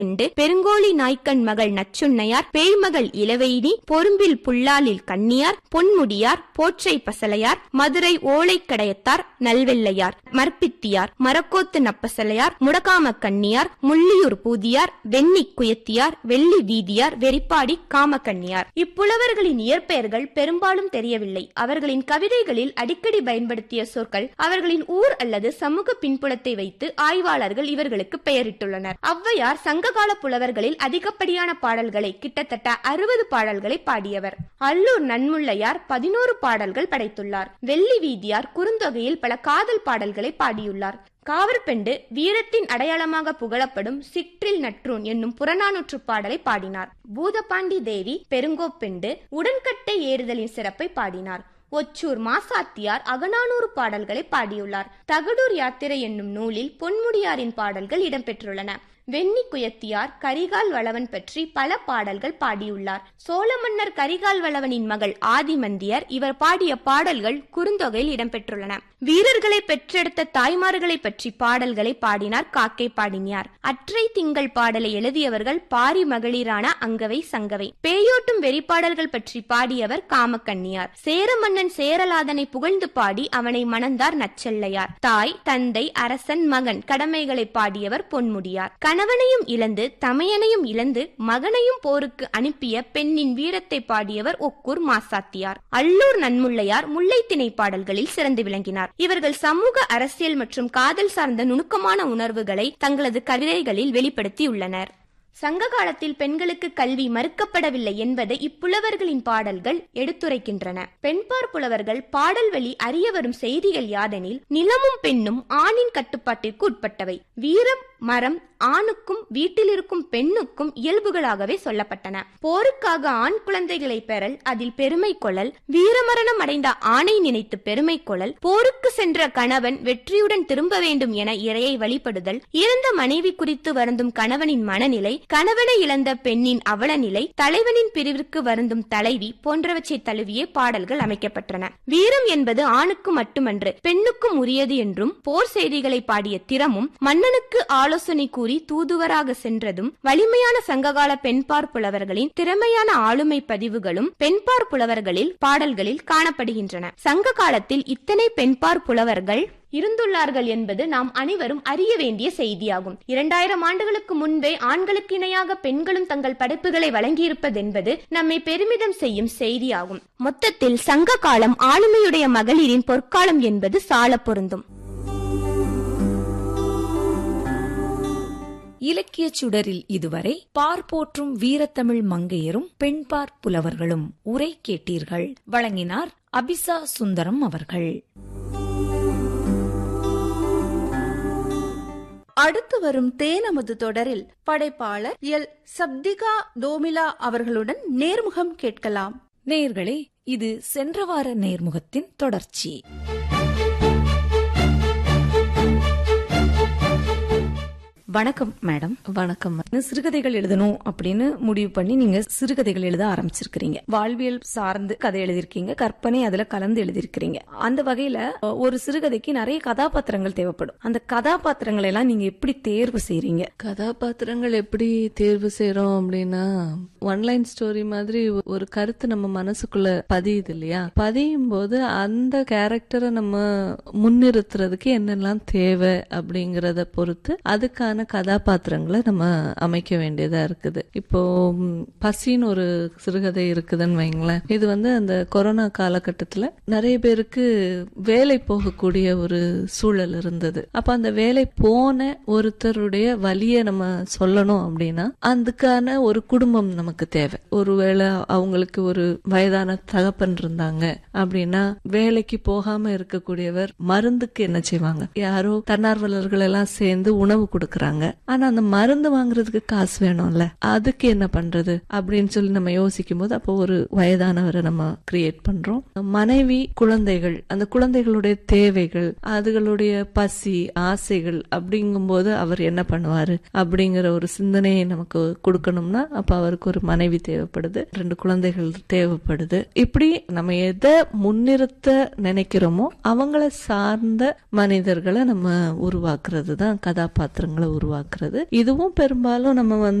bend பெருங்கோழி நாய்க்கண் மகள் நச்சுண்ணையார் பேய்மகள் இளவெயினி பொரும்பில் புல்லாலில் கண்ணியார் பொன்முடியார் போற்றை பசலையார் மதுரை ஓலைக்கடையத்தார் நல்வெள்ளையார் மற்பித்தியார் மரக்கோத்து நப்பசலையார் முடகாம கண்ணியார் முள்ளியூர் பூதியார் வெண்ணி குயத்தியார் வெள்ளி வீதியார் வெறிப்பாடி காமக்கண்ணியார் இப்புலவர்களின் இயற்பெயர்கள் பெரும்பாலும் தெரியவில்லை அவர்களின் கவிதைகளில் அடிக்கடி பயன்படுத்திய சொற்கள் அவர்களின் ஊர் அல்லது சமூக பின்புலத்தை வைத்து ஆய்வாளர்கள் இவர்களுக்கு பெயரிட்டுள்ளனர் ஔவையார் சங்ககால புலவர்களில் அதிகப்படியான பாடல்களை கிட்டத்தட்ட அறுபது பாடல்களை பாடியவர் அல்லூர் நன்முள்ளையார் பதினோரு பாடல்கள் படைத்துள்ளார் வெள்ளி வீதியார் குறுந்தொகையில் பல காதல் பாடல்களை பாடியுள்ளார் காவற்பெண்டு வீரத்தின் அடையாளமாக புகழப்படும் சிற்றில் நற்றூன் என்னும் புறநானூற்று பாடலை பாடினார் பூதபாண்டி தேவி பெருங்கோப்பெண்டு உடன்கட்டை ஏறுதலின் சிறப்பை பாடினார் ஒச்சூர் மாசாத்தியார் அகநானூறு பாடல்களை பாடியுள்ளார் தகடூர் யாத்திரை என்னும் நூலில் பொன்முடியாரின் பாடல்கள் இடம்பெற்றுள்ளன வெண்ணி குயத்தியார் கரிகால் வளவன் பற்றி பல பாடல்கள் பாடியுள்ளார் சோழ மன்னர் கரிகால் வளவனின் மகள் ஆதிமந்தியர் இவர் பாடிய பாடல்கள் குறுந்தொகையில் இடம்பெற்றுள்ளன வீரர்களை பெற்றெடுத்த தாய்மார்களை பற்றி பாடல்களை பாடினார் காக்கை பாடினியார் அற்றை திங்கள் பாடலை எழுதியவர்கள் பாரி மகளிரான அங்கவை சங்கவை பேயோட்டும் வெறிப்பாடல்கள் பற்றி பாடியவர் காமக்கண்ணியார் சேர மன்னன் சேரலாதனை புகழ்ந்து பாடி அவனை மணந்தார் நச்செல்லையார் தாய் தந்தை அரசன் மகன் கடமைகளை பாடியவர் பொன்முடியார் கணவனையும் இழந்து தமையனையும் இழந்து மகனையும் போருக்கு அனுப்பிய பெண்ணின் வீரத்தை பாடியவர் ஒக்கூர் மாசாத்தியார் அல்லூர் நன்முள்ளையார் முல்லைத்திணை பாடல்களில் சிறந்து விளங்கினார் இவர்கள் சமூக அரசியல் மற்றும் காதல் சார்ந்த நுணுக்கமான உணர்வுகளை தங்களது கவிதைகளில் வெளிப்படுத்தியுள்ளனர் சங்க காலத்தில் பெண்களுக்கு கல்வி மறுக்கப்படவில்லை என்பதை இப்புலவர்களின் பாடல்கள் எடுத்துரைக்கின்றன பெண்பார் புலவர்கள் பாடல் வழி அறிய வரும் செய்திகள் யாதெனில் நிலமும் பெண்ணும் ஆணின் கட்டுப்பாட்டிற்கு உட்பட்டவை வீரம் மரம் ஆணுக்கும் வீட்டில் இருக்கும் பெண்ணுக்கும் இயல்புகளாகவே சொல்லப்பட்டன போருக்காக ஆண் குழந்தைகளை பெறல் அதில் பெருமை கொள்ளல் வீரமரணம் அடைந்த ஆணை நினைத்து பெருமை கொள்ளல் போருக்கு சென்ற கணவன் வெற்றியுடன் திரும்ப வேண்டும் என இறையை வழிபடுதல் இறந்த மனைவி குறித்து வருந்தும் கணவனின் மனநிலை கணவனை இழந்த பெண்ணின் அவலநிலை தலைவனின் பிரிவிற்கு வருந்தும் தலைவி போன்றவற்றை தழுவியே பாடல்கள் அமைக்கப்பட்டன வீரம் என்பது ஆணுக்கு மட்டுமன்று பெண்ணுக்கும் உரியது என்றும் போர் செய்திகளை பாடிய திறமும் மன்னனுக்கு ஆலோசனை கூறி தூதுவராக சென்றதும் வலிமையான சங்ககால பெண்பார் புலவர்களின் திறமையான ஆளுமை பதிவுகளும் பெண்பார் புலவர்களில் பாடல்களில் காணப்படுகின்றன சங்க காலத்தில் இத்தனை பெண்பார் புலவர்கள் இருந்துள்ளார்கள் என்பது நாம் அனைவரும் அறிய வேண்டிய செய்தியாகும் இரண்டாயிரம் ஆண்டுகளுக்கு முன்பே ஆண்களுக்கு இணையாக பெண்களும் தங்கள் படைப்புகளை வழங்கியிருப்பதென்பது நம்மை பெருமிதம் செய்யும் செய்தியாகும் மொத்தத்தில் சங்க காலம் ஆளுமையுடைய மகளிரின் பொற்காலம் என்பது சால பொருந்தும் இலக்கிய சுடரில் இதுவரை பார் போற்றும் வீரத்தமிழ் மங்கையரும் பெண்பார் புலவர்களும் உரை கேட்டீர்கள் வழங்கினார் அபிசா சுந்தரம் அவர்கள் அடுத்து வரும் தேனமது தொடரில் படைப்பாளர் எல் சப்திகா டோமிலா அவர்களுடன் நேர்முகம் கேட்கலாம் நேயர்களே இது சென்ற வார நேர்முகத்தின் தொடர்ச்சி வணக்கம் மேடம் வணக்கம் சிறுகதைகள் எழுதணும் அப்படின்னு முடிவு பண்ணி நீங்க சிறுகதைகள் எழுத ஆரம்பிச்சிருக்கிறீங்க வாழ்வியல் சார்ந்து கதை எழுதியிருக்கீங்க கற்பனை அதுல கலந்து எழுதியிருக்கிறீங்க அந்த வகையில அஹ், ஒரு சிறுகதைக்கு நிறைய கதாபாத்திரங்கள் தேவைப்படும் அந்த கதாபாத்திரங்களை எல்லாம் நீங்க எப்படி தேர்வு செய்றீங்க கதாபாத்திரங்கள் எப்படி தேர்வு செய்றோம் அப்படின்னா ஒன்லைன் ஸ்டோரி மாதிரி ஒரு கருத்து நம்ம மனசுக்குள்ள பதியுது இல்லையா பதியும் போது அந்த கேரக்டரை நம்ம முன்னிறுத்துறதுக்கு என்னெல்லாம் தேவை அப்படிங்கறத பொறுத்து அதுக்கான கதாபாத்திரங்களை நம்ம அமைக்க வேண்டியதா இருக்குது இப்போ ம், பசின்னு ஒரு சிறுகதை இருக்குதுன்னு வைங்களேன் இது வந்து அந்த கொரோனா காலகட்டத்துல நிறைய பேருக்கு வேலை போகக்கூடிய ஒரு சூழல் இருந்தது அப்ப அந்த வேலை போன ஒருத்தருடைய வலிய நம்ம சொல்லணும் அப்படின்னா அதுக்கான ஒரு குடும்பம் நமக்கு தேவை ஒருவேளை அவங்களுக்கு ஒரு வயதான தகப்பன் இருந்தாங்க அப்படின்னா வேலைக்கு போகாம இருக்கக்கூடியவர் மருந்துக்கு என்ன செய்வாங்க யாரோ தன்னார்வலர்கள் எல்லாம் சேர்ந்து உணவு கொடுக்கறாங்க ஆனா அந்த மருந்து வாங்குறதுக்கு காசு வேணும்ல அதுக்கு என்ன பண்றது அப்படின்னு சொல்லி நம்ம யோசிக்கும் போது அப்போ ஒரு வயதானவரை நம்ம கிரியேட் பண்றோம் மனைவி குழந்தைகள் அந்த குழந்தைகளுடைய தேவைகள் அதுகளுடைய பசி ஆசைகள் அப்படிங்கும்போது அவர் என்ன பண்ணுவாரு அப்படிங்கிற ஒரு சிந்தனையை நமக்கு கொடுக்கணும்னா அப்ப அவருக்கு ஒரு மனைவி தேவைப்படுது ரெண்டு குழந்தைகள் தேவைப்படுது இப்படி நம்ம எதை முன்னிறுத்த நினைக்கிறோமோ அவங்கள சார்ந்த மனிதர்களை நம்ம உருவாக்குறது தான் கதாபாத்திரங்களை உருவாக்குறது இதுவும் பெரும்பாலும் நம்ம வந்து